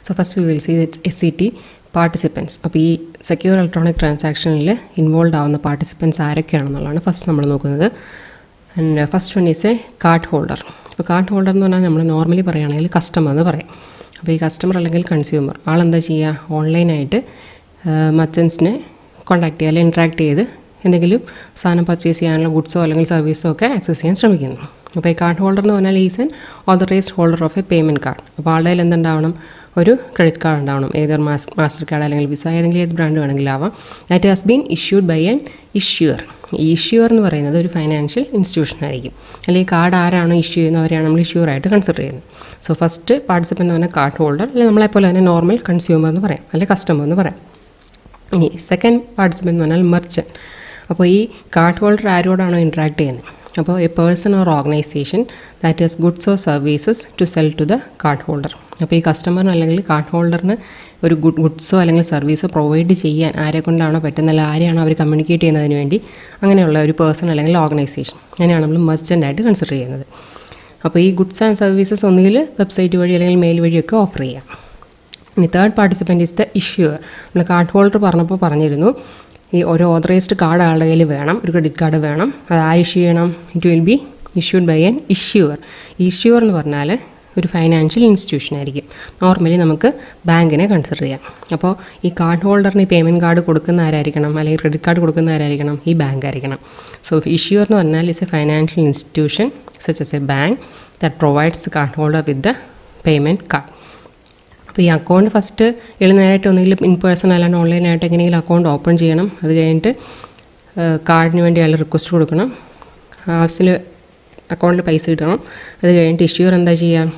So first we will see S C T participants അപ്പോൾ ഈ secure electronic ട്രാൻസാക്ഷനിൽ involve ആവുന്ന പാർട്ടിസിപ്പൻസ് ആരൊക്കെയാണെന്നുള്ളതാണ് ഫസ്റ്റ് നമ്മൾ നോക്കുന്നത് and first one is a card holder ഇപ്പോൾ കാർഡ് ഹോൾഡർ എന്ന് പറഞ്ഞാൽ നമ്മൾ നോർമലി പറയുകയാണെങ്കിൽ കസ്റ്റമർ എന്ന് പറയും അപ്പോൾ ഈ കസ്റ്റമർ അല്ലെങ്കിൽ കൺസ്യൂമർ ആളെന്താ ചെയ്യുക ഓൺലൈനായിട്ട് മച്ചൻസിനെ കോൺടാക്ട് ചെയ്യുക അല്ലെങ്കിൽ ഇൻട്രാക്ട് ചെയ്ത് എന്തെങ്കിലും സാധനം പർച്ചേസ് ചെയ്യാനുള്ള ഗുഡ്സോ അല്ലെങ്കിൽ സർവീസോ ഒക്കെ ആക്സസ് ചെയ്യാൻ ശ്രമിക്കുന്നു അപ്പോൾ ഈ കാർഡ് ഹോൾഡർ എന്ന് പറഞ്ഞാൽ is an authorized holder of a payment card അപ്പോൾ ആളുടെ കയ്യിൽ എന്തുണ്ടാവണം ഒരു ക്രെഡിറ്റ് കാർഡ് ഉണ്ടാവണം ഏതൊരു മാസ് മാസ്റ്റർ കാർഡ് അല്ലെങ്കിൽ വിസ ഏതെങ്കിലും ഏത് ബ്രാൻഡ് വേണമെങ്കിലും ആവാം that has been issued by an issuer ഈ ഇഷ്യൂർ എന്ന് പറയുന്നത് ഒരു ഫൈനാൻഷ്യൽ ഇൻസ്റ്റിറ്റ്യൂഷൻ ആയിരിക്കും അല്ലെങ്കിൽ കാർഡ് ആരാണോ ഇഷ്യൂ ചെയ്യുന്നത് അവരെയാണ് നമ്മൾ ഇഷ്യൂർ ആയിട്ട് കൺസിഡർ ചെയ്യുന്നത് സോ ഫസ്റ്റ് പാർട്ടിസിപ്പൻ്റ് എന്ന് പറഞ്ഞാൽ കാർഡ് ഹോൾഡർ അല്ലെങ്കിൽ നമ്മളെപ്പോലെ തന്നെ നോർമൽ കൺസ്യൂമർ എന്ന് പറയാം അല്ലെങ്കിൽ കസ്റ്റമർ എന്ന് പറയാം ഇനി സെക്കൻഡ് പാർട്ടിസിപ്പൻ്റ് എന്ന് പറഞ്ഞാൽ മെർച്ചൻറ്റ് അപ്പോൾ ഈ കാർഡ് ഹോൾഡർ ആരോടാണോ ഇൻട്രാക്ട് ചെയ്യുന്നത് അപ്പോൾ a person or organization that is goods or services to sell to the card holder അപ്പോൾ ഈ കസ്റ്റമറിന് അല്ലെങ്കിൽ കാർഡ് ഹോൾഡറിന് ഒരു ഗുഡ് ഗുഡ്സോ അല്ലെങ്കിൽ സർവീസോ പ്രൊവൈഡ് ചെയ്യാൻ ആരെ കൊണ്ടാണോ പറ്റുന്നത് അല്ലെങ്കിൽ ആരെയാണോ അവർ കമ്മ്യൂണിക്കേറ്റ് ചെയ്യുന്നതിന് വേണ്ടി അങ്ങനെയുള്ള ഒരു പേഴ്സൺ അല്ലെങ്കിൽ ഓർഗനൈസേഷൻ അങ്ങനെയാണ് നമ്മൾ മെർച്ചൻ്റ് ആയിട്ട് കൺസിഡർ ചെയ്യുന്നത് അപ്പോൾ ഈ ഗുഡ്സ് ആൻഡ് സർവീസസ് ഒന്നുകിൽ വെബ്സൈറ്റ് വഴി അല്ലെങ്കിൽ മെയിൽ വഴിയൊക്കെ ഓഫർ ചെയ്യാം ഇനി third participant is the issuer നമ്മൾ കാർഡ് ഹോൾഡർ പറഞ്ഞപ്പോൾ പറഞ്ഞിരുന്നു ഈ ഒരു ഓതറൈസ്ഡ് കാർഡ് ആളുടെ കയ്യിൽ വേണം ഒരു ക്രെഡിറ്റ് കാർഡ് വേണം അത് ആ ഇഷ്യൂ ചെയ്യണം it will be issued by an issuer issuer എന്ന് പറഞ്ഞാൽ ഒരു ഫൈനാൻഷ്യൽ ഇൻസ്റ്റിറ്റ്യൂഷൻ ആയിരിക്കും നോർമലി നമുക്ക് ബാങ്കിനെ കൺസിഡർ ചെയ്യാം അപ്പോൾ ഈ കാർഡ് ഹോൾഡറിന് ഈ പേയ്മെൻറ്റ് കാർഡ് കൊടുക്കുന്ന ആരായിരിക്കണം അല്ലെങ്കിൽ ക്രെഡിറ്റ് കാർഡ് കൊടുക്കുന്ന ആരായിരിക്കണം ഈ ബാങ്ക് ആയിരിക്കണം സോ ഇഷ്യൂർ എന്ന് പറഞ്ഞാൽ is a financial institution such as a bank that provides card holder with the payment card അപ്പോൾ ഈ അക്കൗണ്ട് ഫസ്റ്റ് എളുന്നതായിട്ട് ഒന്നുകിൽ ഇൻ പേഴ്സൺ അല്ലാണ്ട് ഓൺലൈനായിട്ട് എങ്ങനെയെങ്കിലും അക്കൗണ്ട് ഓപ്പൺ ചെയ്യണം അത് കഴിഞ്ഞിട്ട് കാർഡിന് വേണ്ടി അയാൾ റിക്വസ്റ്റ് കൊടുക്കണം ആവശ്യത്തിൽ അക്കൗണ്ടിൽ പൈസ ഇടണം അത് കഴിഞ്ഞിട്ട് ഇഷ്യൂർ എന്താ ചെയ്യുക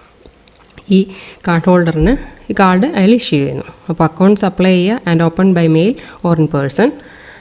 ഈ കാർഡ് ഹോൾഡറിന് ഈ കാർഡ് അയാൾ ഇഷ്യൂ ചെയ്യുന്നു അപ്പോൾ അക്കൗണ്ട് സപ്ലൈ ചെയ്യുക and open by mail or in person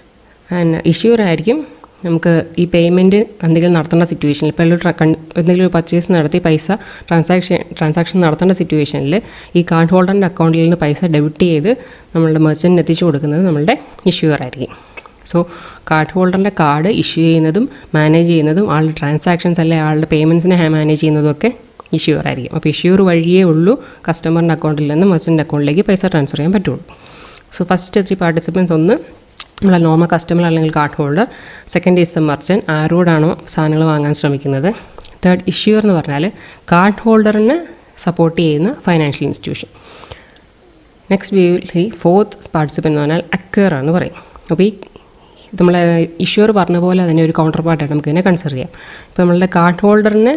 and issuer ആയിരിക്കും നമുക്ക് ഈ പേയ്മെൻറ്റ് എന്തെങ്കിലും നടത്തേണ്ട സിറ്റുവേഷനിൽ ഇപ്പോൾ ഒരു എന്തെങ്കിലും ഒരു പർച്ചേസ് നടത്തി പൈസ ട്രാൻസാക്ഷൻ ട്രാൻസാക്ഷൻ നടത്തേണ്ട സിറ്റുവേഷനിൽ ഈ കാർഡ് ഹോൾഡറിൻ്റെ അക്കൗണ്ടിൽ നിന്ന് പൈസ ഡെബിറ്റ് ചെയ്ത് നമ്മളുടെ മെർച്ചൻറ്റിന് എത്തിച്ചു കൊടുക്കുന്നത് നമ്മളുടെ ഇഷ്യൂർ ആയിരിക്കും സോ കാർഡ് ഹോൾഡറിൻ്റെ കാർഡ് ഇഷ്യൂ ചെയ്യുന്നതും മാനേജ് ചെയ്യുന്നതും ആളുടെ ട്രാൻസാക്ഷൻസ് അല്ലെങ്കിൽ ആളുടെ പേയ്മെൻറ്റ്സിനെ മാനേജ് ചെയ്യുന്നതും ഒക്കെ ഇഷ്യൂർ ആയിരിക്കും അപ്പോൾ ഇഷ്യൂർ വഴിയേ ഉള്ളൂ കസ്റ്റമറിൻ്റെ അക്കൗണ്ടിൽ നിന്ന് മെർച്ചൻ്റ് അക്കൗണ്ടിലേക്ക് പൈസ ട്രാൻസ്ഫർ ചെയ്യാൻ പറ്റുള്ളൂ സോ ഫസ്റ്റ് ത്രീ പാർട്ടിസിപ്പൻസ് ഒന്ന് നമ്മളെ നോർമൽ കസ്റ്റമർ അല്ലെങ്കിൽ card holder second is the merchant ആരോടാണോ സാധനങ്ങൾ വാങ്ങാൻ ശ്രമിക്കുന്നത് തേർഡ് ഇഷ്യൂർ എന്ന് പറഞ്ഞാൽ കാർഡ് ഹോൾഡറിനെ സപ്പോർട്ട് ചെയ്യുന്ന financial institution next we will ഈ ഫോർത്ത് പാർട്ടിസിപ്പൻ്റ് എന്ന് പറഞ്ഞാൽ അക്വയർ എന്ന് പറയും അപ്പോൾ ഈ നമ്മളെ ഇഷ്യൂർ പറഞ്ഞ പോലെ അതിനെ ഒരു കൗണ്ടർ പാർട്ടായിട്ട് നമുക്ക് ഇതിനെ കൺസിഡർ ചെയ്യാം ഇപ്പോൾ നമ്മളുടെ കാർഡ് ഹോൾഡറിന്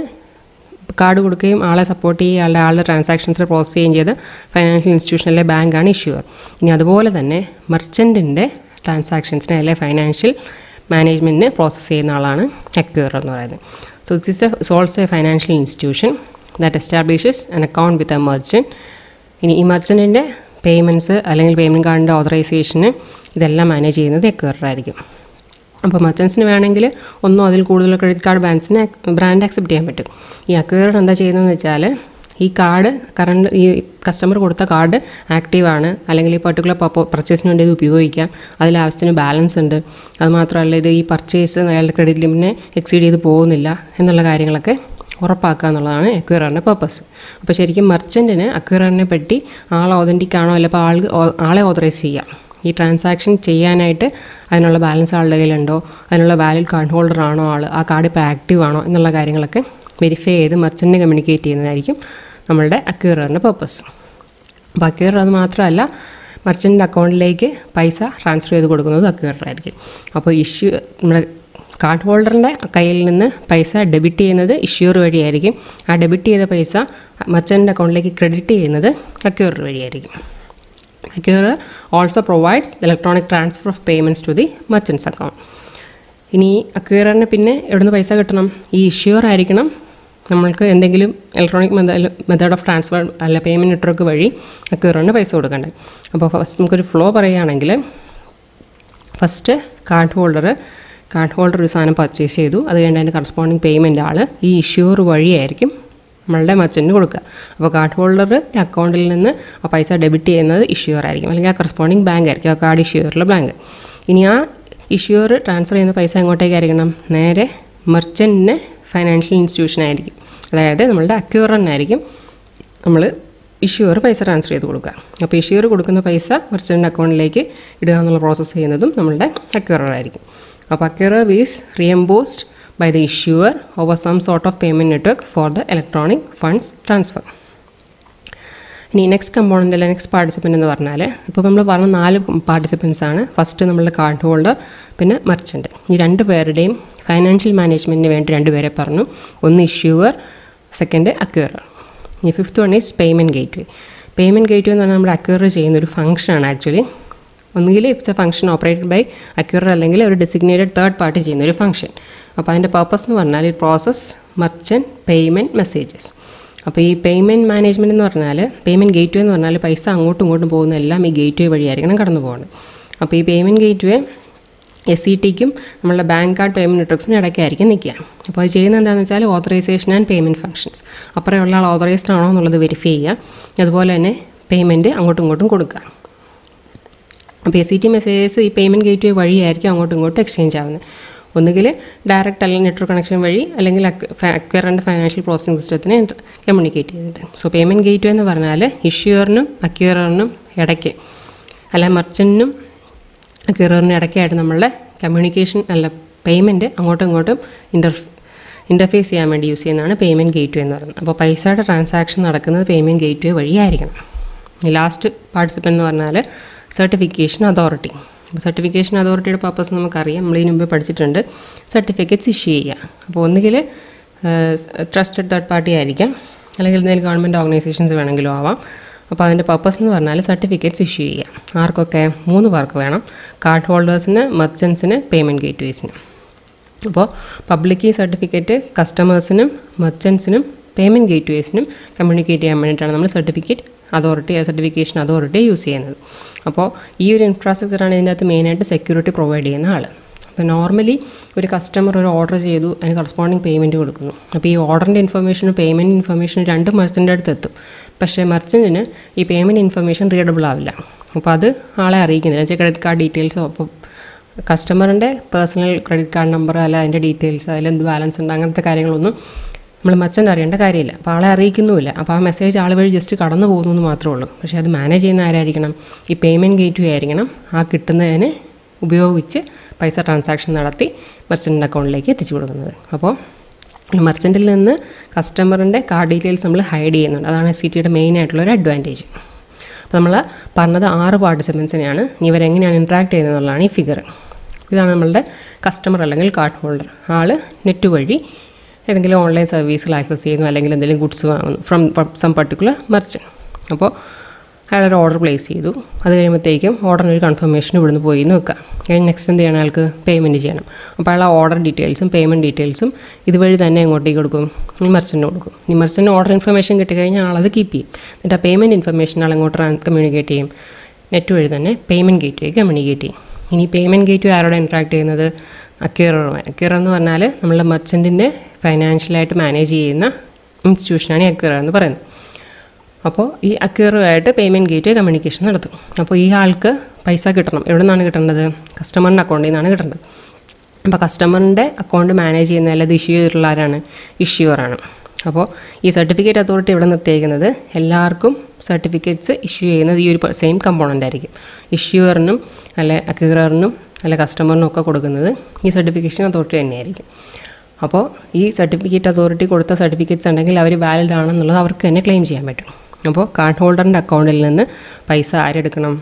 കാർഡ് കൊടുക്കുകയും ആളെ സപ്പോർട്ട് ചെയ്യുകയും ആളുടെ ആളുടെ ട്രാൻസാക്ഷൻസ് പ്രോസസ് ചെയ്യുകയും ചെയ്ത് ഫൈനാൻഷ്യൽ ഇൻസ്റ്റിറ്റ്യൂഷനിലെ ബാങ്കാണ് ഇഷ്യൂർ ഇനി അതുപോലെ തന്നെ മെർച്ചൻറ്റിൻ്റെ ട്രാൻസാക്ഷൻസിനെ അല്ലെങ്കിൽ ഫൈനാൻഷ്യൽ മാനേജ്മെൻറ്റിന് പ്രോസസ്സ് ചെയ്യുന്ന ആളാണ് അക്വയർ എന്ന് പറയുന്നത് so this is also a financial institution that establishes an account with a merchant ഇനി ഈ മെർച്ചൻറ്റിൻ്റെ പേയ്മെൻറ്റ്സ് അല്ലെങ്കിൽ പേയ്മെൻറ്റ് കാർഡിൻ്റെ ഓതറൈസേഷന് ഇതെല്ലാം മാനേജ് ചെയ്യുന്നത് അക്വയർ ആയിരിക്കും അപ്പോൾ മർച്ചൻസിന് വേണമെങ്കിൽ ഒന്നോ അതിൽ കൂടുതൽ ക്രെഡിറ്റ് കാർഡ് ബ്രാൻഡ്സിന് ബ്രാൻഡ് അക്സെപ്റ്റ് ചെയ്യാൻ പറ്റും ഈ അക്വയർ എന്താ ചെയ്യുന്നതെന്ന് വെച്ചാൽ ഈ കാർഡ് കറണ്ട് ഈ കസ്റ്റമർ കൊടുത്ത കാർഡ് ആക്റ്റീവാണ് അല്ലെങ്കിൽ ഈ പർട്ടിക്കുലർ പർച്ചേസിന് വേണ്ടി ഇത് ഉപയോഗിക്കാം അതിൽ ആവശ്യത്തിന് ബാലൻസ് ഉണ്ട് അതുമാത്രമല്ല ഇത് ഈ പർച്ചേസ് അയാളുടെ ക്രെഡിറ്റ് ലിമിറ്റിനെ എക്സീഡ് ചെയ്ത് പോകുന്നില്ല എന്നുള്ള കാര്യങ്ങളൊക്കെ ഉറപ്പാക്കുക എന്നുള്ളതാണ് അക്വയറിൻ്റെ പർപ്പസ് അപ്പോൾ ശരിക്കും മെർച്ചൻറ്റിന് അക്വയറിനെ പറ്റി ആൾ ഓതൻറ്റിക് ആണോ അല്ല അപ്പോൾ ആൾ ആളെ ഓതറൈസ് ചെയ്യാം ഈ ട്രാൻസാക്ഷൻ ചെയ്യാനായിട്ട് അതിനുള്ള ബാലൻസ് ആളുടെ കയ്യിലുണ്ടോ അതിനുള്ള വാലിഡ് കാർഡ് ഹോൾഡർ ആണോ ആൾ ആ കാർഡ് ഇപ്പോൾ ആക്റ്റീവ് ആണോ എന്നുള്ള കാര്യങ്ങളൊക്കെ വെരിഫൈ ചെയ്ത് മെർച്ചൻറ്റിനെ കമ്മ്യൂണിക്കേറ്റ് ചെയ്യുന്നതായിരിക്കും നമ്മളുടെ അക്വയറിൻ്റെ പർപ്പസ് അപ്പോൾ അക്വയർ അത് മാത്രമല്ല മെർച്ചൻ്റ് അക്കൗണ്ടിലേക്ക് പൈസ ട്രാൻസ്ഫർ ചെയ്ത് കൊടുക്കുന്നത് അക്വയറായിരിക്കും അപ്പോൾ ഇഷ്യൂ നമ്മുടെ കാർഡ് ഹോൾഡറിൻ്റെ കയ്യിൽ നിന്ന് പൈസ ഡെബിറ്റ് ചെയ്യുന്നത് ഇഷ്യൂർ വഴിയായിരിക്കും ആ ഡെബിറ്റ് ചെയ്ത പൈസ മച്ചൻ്റെ അക്കൗണ്ടിലേക്ക് ക്രെഡിറ്റ് ചെയ്യുന്നത് അക്യൂർ വഴിയായിരിക്കും acquirer also provides electronic transfer of payments to the merchants account ഇനി അക്യൂറിന് പിന്നെ എവിടുന്ന് പൈസ കിട്ടണം ഈ ഇഷ്യൂർ ആയിരിക്കണം നമ്മൾക്ക് എന്തെങ്കിലും ഇലക്ട്രോണിക് മെത്തേഡ് ഓഫ് ട്രാൻസ്ഫർ അല്ല പേയ്മെൻറ്റ് നെറ്റ്വർക്ക് വഴി അക്യൂറിന് പൈസ കൊടുക്കണ്ടേ അപ്പോൾ ഫസ്റ്റ് നമുക്കൊരു ഫ്ലോ പറയുകയാണെങ്കിൽ first card holder card holder ഒരു സാധനം പർച്ചേസ് ചെയ്തു അത് കഴിഞ്ഞ് അതിൻ്റെ കറസ്പോണ്ടിങ് പേയ്മെൻറ്റ് ആൾ ഈ ഇഷ്യൂർ വഴിയായിരിക്കും നമ്മളുടെ മച്ചന് കൊടുക്കുക അപ്പോൾ കാർഡ് ഹോൾഡറുടെ അക്കൗണ്ടിൽ നിന്ന് ആ പൈസ ഡെബിറ്റ് ചെയ്യുന്നത് ഇഷ്യൂർ ആയിരിക്കും അല്ലെങ്കിൽ ആ കറസ്പോണ്ടിങ് ബാങ്ക് ആയിരിക്കും ആ കാർഡ് ഇഷ്യൂറിലെ ബാങ്ക് ഇനി ആ ഇഷ്യൂർ ട്രാൻസ്ഫർ ചെയ്യുന്ന പൈസ എങ്ങോട്ടേക്കായിരിക്കണം നേരെ മെർച്ചൻറ്റിന് ഫൈനാൻഷ്യൽ ഇൻസ്റ്റിറ്റ്യൂഷൻ ആയിരിക്കും അതായത് നമ്മളുടെ അക്യൂറൻ ആയിരിക്കും നമ്മൾ ഇഷ്യൂർ പൈസ ട്രാൻസ്ഫർ ചെയ്ത് കൊടുക്കുക അപ്പോൾ ഇഷ്യൂർ കൊടുക്കുന്ന പൈസ മെർച്ചൻ്റ് അക്കൗണ്ടിലേക്ക് ഇടുക എന്നുള്ള പ്രോസസ്സ് ചെയ്യുന്നതും നമ്മളുടെ അക്യൂറർ ആയിരിക്കും അപ്പോൾ acquirer is reimbursed by the issuer over some sort of payment network for the electronic funds transfer ഇനി നെക്സ്റ്റ് കമ്പോണൻ്റ് അല്ല നെക്സ്റ്റ് പാർട്ടിസിപ്പൻ്റ് എന്ന് പറഞ്ഞാൽ ഇപ്പോൾ നമ്മൾ പറഞ്ഞ നാല് പാർട്ടിസിപ്പൻസ് ആണ് ഫസ്റ്റ് നമ്മളുടെ കാർഡ് ഹോൾഡർ പിന്നെ മർച്ചൻ്റ് ഈ രണ്ട് പേരുടെയും ഫൈനാൻഷ്യൽ മാനേജ്മെൻറ്റിന് വേണ്ടി രണ്ട് പേരെ പറഞ്ഞു ഒന്ന് ഇഷ്യൂവർ സെക്കൻഡ് അക്യൂറർ ഇനി fifth one is payment gateway payment gateway എന്ന് പറഞ്ഞാൽ നമ്മുടെ അക്യൂറർ ചെയ്യുന്ന ഒരു ഫംഗ്ഷനാണ് ആക്ച്വലി ഒന്നുകിൽ it's a function operated by acquirer അല്ലെങ്കിൽ ഒരു ഡെസിഗ്നേറ്റഡ് തേർഡ് പാർട്ടി ചെയ്യുന്ന ഒരു ഫംഗ്ഷൻ അപ്പോൾ അതിൻ്റെ പർപ്പസ് എന്ന് പറഞ്ഞാൽ ഈ പ്രോസസ് മർച്ചൻറ്റ് പേയ്മെൻറ്റ് മെസ്സേജസ് അപ്പോൾ ഈ പേയ്മെൻറ്റ് മാനേജ്മെൻറ്റ് എന്ന് പറഞ്ഞാൽ പേയ്മെൻറ്റ് ഗേറ്റ് വേ എന്ന് പറഞ്ഞാൽ പൈസ അങ്ങോട്ടും ഇങ്ങോട്ടും പോകുന്ന എല്ലാം ഈ ഗേറ്റ് വേ വഴിയായിരിക്കണം കടന്നു പോകുന്നത് അപ്പോൾ ഈ payment gateway S C ടിക്കും നമ്മളുടെ ബാങ്ക് കാർഡ് പേയ്മെൻറ്റ് നെറ്റ്വർക്സിനും ഇടയ്ക്കായിരിക്കും നിൽക്കുക അപ്പോൾ അത് ചെയ്യുന്നത് എന്താണെന്ന് വെച്ചാൽ ഓതറൈസേഷൻ ആൻഡ് പേയ്മെൻറ്റ് ഫംഗ്ഷൻസ് അപ്പുറമുള്ള ആൾ ഓതറൈസ്ഡ് ആണോ എന്നുള്ളത് വെരിഫൈ ചെയ്യുക അതുപോലെ തന്നെ പേയ്മെൻറ്റ് അങ്ങോട്ടും ഇങ്ങോട്ടും കൊടുക്കുക അപ്പോൾ എസ് സി ടി മെസ്സേജസ് ഈ പേയ്മെൻറ്റ് ഗേറ്റ് വേ വഴിയായിരിക്കും അങ്ങോട്ടും ഇങ്ങോട്ടും എക്സ്ചേഞ്ച് ആവുന്നത് ഒന്നുകിൽ ഡയറക്റ്റ് അല്ലെങ്കിൽ നെറ്റ്വർക്ക് കണക്ഷൻ വഴി അല്ലെങ്കിൽ അക്വയറിൻ്റെ ഫൈനാൻഷ്യൽ പ്രോസസ്സിംഗ് സിസ്റ്റത്തിനെ കമ്മ്യൂണിക്കേറ്റ് ചെയ്തിട്ട് സോ പേയ്മെൻറ്റ് ഗേറ്റ് വേ എന്ന് പറഞ്ഞാൽ ഇഷ്യൂറിനും അക്വയറിനും ഇടയ്ക്ക് അല്ല മർച്ചൻറ്റിനും അക്വയറിനും ഇടയ്ക്കായിട്ട് നമ്മളുടെ കമ്മ്യൂണിക്കേഷൻ അല്ല പേയ്മെൻറ്റ് അങ്ങോട്ടും ഇങ്ങോട്ടും ഇൻ്റർ ഇൻ്റർഫേസ് ചെയ്യാൻ വേണ്ടി യൂസ് ചെയ്യുന്നതാണ് പേയ്മെൻറ്റ് ഗേറ്റ് വേ എന്ന് പറയുന്നത് അപ്പോൾ പൈസയുടെ ട്രാൻസാക്ഷൻ നടക്കുന്നത് പേയ്മെൻറ്റ് ഗേറ്റ് വേ വഴിയായിരിക്കണം ലാസ്റ്റ് പാർട്ടിസിപ്പൻ്റ് എന്ന് പറഞ്ഞാൽ സർട്ടിഫിക്കേഷൻ അതോറിറ്റി അപ്പോൾ സർട്ടിഫിക്കേഷൻ അതോറിറ്റിയുടെ പർപ്പസ് നമുക്കറിയാം നമ്മൾ ഇതിന് മുമ്പ് പഠിച്ചിട്ടുണ്ട് സർട്ടിഫിക്കറ്റ്സ് ഇഷ്യൂ ചെയ്യുക അപ്പോൾ ഒന്നുകിൽ ട്രസ്റ്റഡ് തേർഡ് പാർട്ടി ആയിരിക്കാം അല്ലെങ്കിൽ എന്തെങ്കിലും ഗവൺമെൻറ് ഓർഗനൈസേഷൻസ് വേണമെങ്കിലും ആവാം അപ്പോൾ അതിൻ്റെ പർപ്പസ് എന്ന് പറഞ്ഞാൽ സർട്ടിഫിക്കറ്റ്സ് ഇഷ്യൂ ചെയ്യുക ആർക്കൊക്കെ മൂന്ന് പേർക്ക് വേണം കാർഡ് ഹോൾഡേഴ്സിന് മെർച്ചൻസിന് പേയ്മെൻറ്റ് ഗേറ്റ് വേസിന് അപ്പോൾ പബ്ലിക് ഈ സർട്ടിഫിക്കറ്റ് കസ്റ്റമേഴ്സിനും മെർച്ചൻസിനും പേയ്മെൻറ്റ് ഗേറ്റ് വേസിനും കമ്മ്യൂണിക്കേറ്റ് ചെയ്യാൻ വേണ്ടിയിട്ടാണ് നമ്മൾ certificate authority certification authority use ചെയ്യുന്നത് അപ്പോൾ ഈ ഒരു ഇൻഫ്രാസ്ട്രക്ചറാണ് ഇതിൻ്റെ അകത്ത് മെയിനായിട്ട് സെക്യൂരിറ്റി പ്രൊവൈഡ് ചെയ്യുന്ന ആൾ അപ്പോൾ നോർമലി ഒരു കസ്റ്റമർ ഒരു ഓർഡർ ചെയ്തു അതിന് കറസ്പോണ്ടിങ് പേയ്മെൻറ്റ് കൊടുക്കുന്നു അപ്പോൾ ഈ ഓർഡറിൻ്റെ ഇൻഫർമേഷനും പേയ്മെൻറ്റ് ഇൻഫർമേഷനും രണ്ട് മെർച്ചൻ്റെ അടുത്ത് എത്തും പക്ഷേ മെർച്ചൻറ്റിന് ഈ പേയ്മെൻറ്റ് ഇൻഫർമേഷൻ റീഡബിൾ ആവില്ല അപ്പോൾ അത് ആളെ അറിയിക്കുന്നില്ല വെച്ചാൽ ക്രെഡിറ്റ് കാർഡ് ഡീറ്റെയിൽസോ അപ്പോൾ കസ്റ്റമറിൻ്റെ പേഴ്സണൽ ക്രെഡിറ്റ് കാർഡ് നമ്പർ അല്ല അതിൻ്റെ ഡീറ്റെയിൽസ് അതിലെന്ത് ബാലൻസ് ഉണ്ട് അങ്ങനത്തെ കാര്യങ്ങളൊന്നും നമ്മൾ മച്ചൻ്റെ അറിയേണ്ട കാര്യമില്ല അപ്പോൾ ആളെ അറിയിക്കുന്നുമില്ല അപ്പോൾ ആ മെസ്സേജ് ആൾ വഴി ജസ്റ്റ് കടന്നു പോകുന്നു എന്ന് മാത്രമേ ഉള്ളൂ പക്ഷേ അത് മാനേജ് ചെയ്യുന്ന ആരായിരിക്കണം ഈ പേയ്മെൻറ്റ് ഗേറ്റ് വേ ആയിരിക്കണം ആ കിട്ടുന്നതിന് ഉപയോഗിച്ച് പൈസ ട്രാൻസാക്ഷൻ നടത്തി മെർച്ചൻ്റ് അക്കൗണ്ടിലേക്ക് എത്തിച്ചു കൊടുക്കുന്നത് അപ്പോൾ മെർച്ചൻറ്റിൽ നിന്ന് കസ്റ്റമറിൻ്റെ കാർഡ് ഡീറ്റെയിൽസ് നമ്മൾ ഹൈഡ് ചെയ്യുന്നുണ്ട് അതാണ് സി ടിയുടെ മെയിൻ ആയിട്ടുള്ള ഒരു അഡ്വാൻറ്റേജ് അപ്പോൾ നമ്മൾ പറഞ്ഞത് ആറ് പാർട്ടിസിപ്പൻസിനെയാണ് ഇനി ഇവരെങ്ങനെയാണ് ഇൻട്രാക്ട് ചെയ്യുന്നത് എന്നുള്ളതാണ് ഈ ഫിഗർ ഇതാണ് നമ്മളുടെ കസ്റ്റമർ അല്ലെങ്കിൽ കാർഡ് ഹോൾഡർ ആൾ നെറ്റ് വഴി ഏതെങ്കിലും ഓൺലൈൻ സർവീസിൽ ആക്സസ് ചെയ്യുന്നു അല്ലെങ്കിൽ എന്തെങ്കിലും ഗുഡ്സ് വാങ്ങുന്നു ഫ്രം സം പർട്ടിക്കുലർ മെർച്ചൻ അപ്പോൾ അയാളൊരു ഓർഡർ പ്ലേസ് ചെയ്തു അത് കഴിയുമ്പോഴത്തേക്കും ഓർഡറിന് ഒരു കൺഫർമേഷൻ ഇവിടുന്ന് പോയി എന്ന് വെക്കുക കഴിഞ്ഞ് നെക്സ്റ്റ് എന്ത് ചെയ്യണം അയാൾക്ക് പേയ്മെൻറ്റ് ചെയ്യണം അപ്പോൾ അയാൾ ആ ഓർഡർ ഡീറ്റെയിൽസും പേയ്മെൻറ്റ് ഡീറ്റെയിൽസും ഇതുവഴി തന്നെ എങ്ങോട്ടേക്ക് കൊടുക്കും ഈ മെർച്ചൻറ്റിന് കൊടുക്കും ഈ മെർച്ചൻറ്റിന് ഓർഡർ ഇൻഫർമേഷൻ കിട്ടിക്കഴിഞ്ഞാൽ ആളത് കീപ്പ് ചെയ്യും എന്നിട്ട് ആ പേയ്മെൻറ്റ് ഇൻഫർമേഷൻ ആൾ എങ്ങോട്ട് കമ്മ്യൂണിക്കേറ്റ് ചെയ്യും നെറ്റ് വഴി തന്നെ പേയ്മെൻറ്റ് ഗേറ്റ് കമ്മ്യൂണിക്കേറ്റ് ചെയ്യും ഇനി പേയ്മെൻറ്റ് ഗേറ്റ് ആരോടെ ഇൻട്രാക്ട് ചെയ്യുന്നത് അക്യൂറുമായി അക്യൂർ എന്ന് പറഞ്ഞാൽ നമ്മളുടെ മെർച്ചൻറ്റിൻ്റെ ഫൈനാൻഷ്യലായിട്ട് മാനേജ് ചെയ്യുന്ന ഇൻസ്റ്റിറ്റ്യൂഷനാണ് ഈ അക്യൂർ എന്ന് പറയുന്നത് അപ്പോൾ ഈ അക്യൂറുമായിട്ട് പേയ്മെൻറ്റ് ഗേറ്റ് കമ്മ്യൂണിക്കേഷൻ നടത്തും അപ്പോൾ ഈ ആൾക്ക് പൈസ കിട്ടണം എവിടെ നിന്നാണ് കിട്ടേണ്ടത് കസ്റ്റമറിൻ്റെ അക്കൗണ്ടിൽ നിന്നാണ് കിട്ടേണ്ടത് അപ്പോൾ കസ്റ്റമറിൻ്റെ അക്കൗണ്ട് മാനേജ് ചെയ്യുന്ന അല്ലാതെ ഇഷ്യൂ ചെയ്തിട്ടുള്ള ആരാണ് ഇഷ്യൂറാണ് അപ്പോൾ ഈ സർട്ടിഫിക്കറ്റ് അതോറിറ്റി ഇവിടെ നിർത്തിയേക്കുന്നത് എല്ലാവർക്കും സർട്ടിഫിക്കറ്റ്സ് ഇഷ്യൂ ചെയ്യുന്നത് ഈ ഒരു സെയിം കമ്പോണൻ്റ് ആയിരിക്കും ഇഷ്യൂറിനും അല്ലെ അക്യൂററിനും അല്ലെ കസ്റ്റമറിനും ഒക്കെ കൊടുക്കുന്നത് ഈ സർട്ടിഫിക്കേഷൻ അതോറിറ്റി തന്നെയായിരിക്കും അപ്പോൾ ഈ സർട്ടിഫിക്കറ്റ് അതോറിറ്റി കൊടുത്ത സർട്ടിഫിക്കറ്റ്സ് ഉണ്ടെങ്കിൽ അവർ വാലിഡ് ആണെന്നുള്ളത് അവർക്ക് തന്നെ ക്ലെയിം ചെയ്യാൻ പറ്റും അപ്പോൾ കാർഡ് ഹോൾഡറിൻ്റെ അക്കൗണ്ടിൽ നിന്ന് പൈസ ആരെടുക്കണം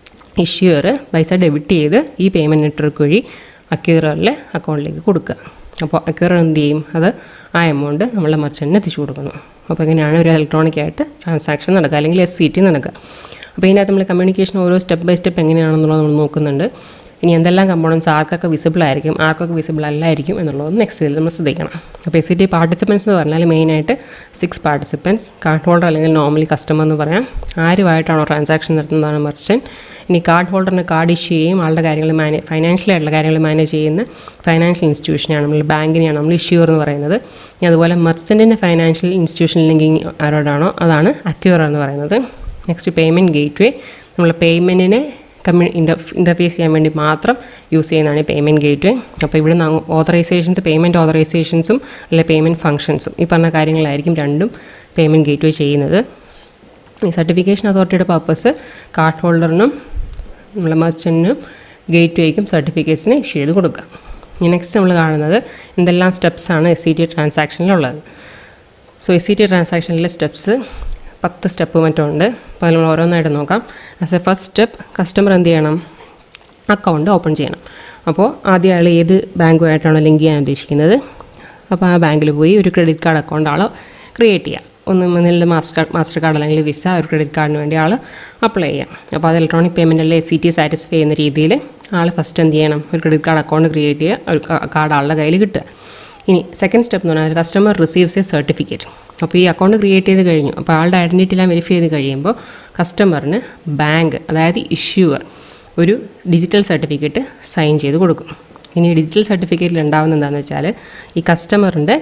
ഇഷ്യൂർ പൈസ ഡെബിറ്റ് ചെയ്ത് ഈ പേയ്മെൻറ്റ് നെറ്റ്വർക്ക് വഴി അക്യൂററിലെ അക്കൗണ്ടിലേക്ക് കൊടുക്കുക അപ്പോൾ അക്യൂറർ എന്ത് ചെയ്യും അത് ആ എമൗണ്ട് നമ്മളെ മർച്ചൻറ്റിന് എത്തിച്ചു കൊടുക്കുന്നു അപ്പോൾ ഇങ്ങനെയാണ് ഒരു ഇലക്ട്രോണിക് ആയിട്ട് ട്രാൻസാക്ഷൻ നടക്കുക അല്ലെങ്കിൽ എസ് സി ടി നടക്കുക അപ്പോൾ ഇതിനകത്ത് നമ്മൾ കമ്മ്യൂണിക്കേഷൻ ഓരോ സ്റ്റെപ്പ് ബൈ സ്റ്റെപ്പ് എങ്ങനെയാണെന്നുള്ളത് നമ്മൾ നോക്കുന്നുണ്ട് ഇനി എന്തെല്ലാം കമ്പോണൻസ് ആർക്കൊക്കെ വിസിബിൾ ആയിരിക്കും ആർക്കൊക്കെ വിസിബിൾ അല്ലായിരിക്കും എന്നുള്ളത് നെക്സ്റ്റ് ഇതിൽ നമ്മൾ ശ്രദ്ധിക്കണം അപ്പോൾ എസ് സി ടി പാർട്ടിസിപ്പൻസ് എന്ന് പറഞ്ഞാൽ മെയിനായിട്ട് സിക്സ് പാർട്ടിസിപ്പൻസ് കാർഡ് ഹോൾഡർ അല്ലെങ്കിൽ നോർമലി കസ്റ്റമർ എന്ന് പറയാം ആരുമായിട്ടാണോ ട്രാൻസാക്ഷൻ നടത്തുന്നതാണ് മെർച്ചൻറ്റ് ഇനി കാർഡ് ഹോൾഡറിന് കാർഡ് ഇഷ്യൂ ചെയ്യും ആളുടെ കാര്യങ്ങൾ മാനേജ് ഫൈനാൻഷ്യൽ ആയിട്ടുള്ള കാര്യങ്ങൾ മാനേജ് ചെയ്യുന്ന ഫൈനാൻഷ്യൽ ഇൻസ്റ്റിറ്റ്യൂഷനാണ് നമ്മൾ ബാങ്കിനെയാണ് നമ്മൾ ഇഷ്യൂർ എന്ന് പറയുന്നത് ഇനി അതുപോലെ മെർച്ചൻറ്റിൻ്റെ ഫൈനാൻഷ്യൽ ഇൻസ്റ്റിറ്റ്യൂഷൻ ലിങ്കിങ് ആരോടാണോ അതാണ് അക്യൂർ എന്ന് പറയുന്നത് നെക്സ്റ്റ് പേയ്മെൻറ്റ് ഗേറ്റ് വേ നമ്മൾ പേയ്മെൻറ്റിനെ കമ്മ്യൂ ഇൻ്റർ ഇൻ്റർഫേസ് ചെയ്യാൻ വേണ്ടി മാത്രം യൂസ് ചെയ്യുന്നതാണ് ഈ പേയ്മെൻറ്റ് ഗേറ്റ് വേ അപ്പോൾ ഇവിടെ നിന്ന് ഓതറൈസേഷൻസ് പേയ്മെൻറ്റ് ഓതറൈസേഷൻസും അല്ലെ പേയ്മെൻറ്റ് ഫംഗ്ഷൻസും ഈ പറഞ്ഞ കാര്യങ്ങളായിരിക്കും രണ്ടും പേയ്മെൻറ്റ് ഗേറ്റ് വേ ചെയ്യുന്നത് ഈ സർട്ടിഫിക്കേഷൻ അതോറിറ്റിയുടെ പർപ്പസ് കാർഡ് ഹോൾഡറിനും നമ്മളെ മർച്ചൻറ്റിനും ഗേറ്റ് വേക്കും സർട്ടിഫിക്കറ്റ്സിന് ഇഷ്യൂ ചെയ്ത് കൊടുക്കുക ഇനി നെക്സ്റ്റ് നമ്മൾ കാണുന്നത് എന്തെല്ലാം സ്റ്റെപ്സാണ് എസ് സി ടി ട്രാൻസാക്ഷനിലുള്ളത് സോ എസ് സി ടി ട്രാൻസാക്ഷനിലെ സ്റ്റെപ്സ് പത്ത് സ്റ്റെപ്പ് മറ്റും ഉണ്ട് അപ്പോൾ നമ്മൾ ഓരോന്നായിട്ട് നോക്കാം as a first step customer എന്ത് ചെയ്യണം അക്കൗണ്ട് ഓപ്പൺ ചെയ്യണം അപ്പോൾ ആദ്യം അയാൾ ഏത് ബാങ്കുമായിട്ടാണോ ലിങ്ക് ചെയ്യാൻ ഉദ്ദേശിക്കുന്നത് അപ്പോൾ ആ ബാങ്കിൽ പോയി ഒരു ക്രെഡിറ്റ് കാർഡ് അക്കൗണ്ട് ആൾ ക്രിയേറ്റ് ചെയ്യുക ഒന്ന് ഒന്നിൽ മാസ്റ്റർ കാർഡ് മാസ്റ്റർ കാർഡ് അല്ലെങ്കിൽ വിസ ഒരു ക്രെഡിറ്റ് കാർഡിന് വേണ്ടി ആൾ അപ്ലൈ ചെയ്യാം അപ്പോൾ അത് ഇലക്ട്രോണിക് പേയ്മെൻറ്റിൽ എസ് സി ടി സാറ്റിസ്ഫൈ ചെയ്യുന്ന രീതിയിൽ ആൾ ഫസ്റ്റ് എന്ത് ചെയ്യണം ഒരു ക്രെഡിറ്റ് കാർഡ് അക്കൗണ്ട് ക്രിയേറ്റ് ചെയ്യുക ഒരു കാർഡ് ആളുടെ കയ്യിൽ കിട്ടുക ഇനി സെക്കൻഡ് സ്റ്റെപ്പ് എന്ന് പറഞ്ഞാൽ കസ്റ്റമർ റിസീവ്സ് എ സർട്ടിഫിക്കറ്റ് അപ്പോൾ ഈ അക്കൗണ്ട് ക്രിയേറ്റ് ചെയ്ത് കഴിഞ്ഞു അപ്പോൾ ആളുടെ ഐഡൻറ്റിറ്റി എല്ലാം വെരിഫൈ ചെയ്ത് കഴിയുമ്പോൾ കസ്റ്റമറിന് ബാങ്ക് അതായത് ഇഷ്യൂവർ ഒരു ഡിജിറ്റൽ സർട്ടിഫിക്കറ്റ് സൈൻ ചെയ്ത് കൊടുക്കും ഇനി ഡിജിറ്റൽ സർട്ടിഫിക്കറ്റിൽ ഉണ്ടാകുന്ന എന്താണെന്ന് വെച്ചാൽ ഈ കസ്റ്റമറിൻ്റെ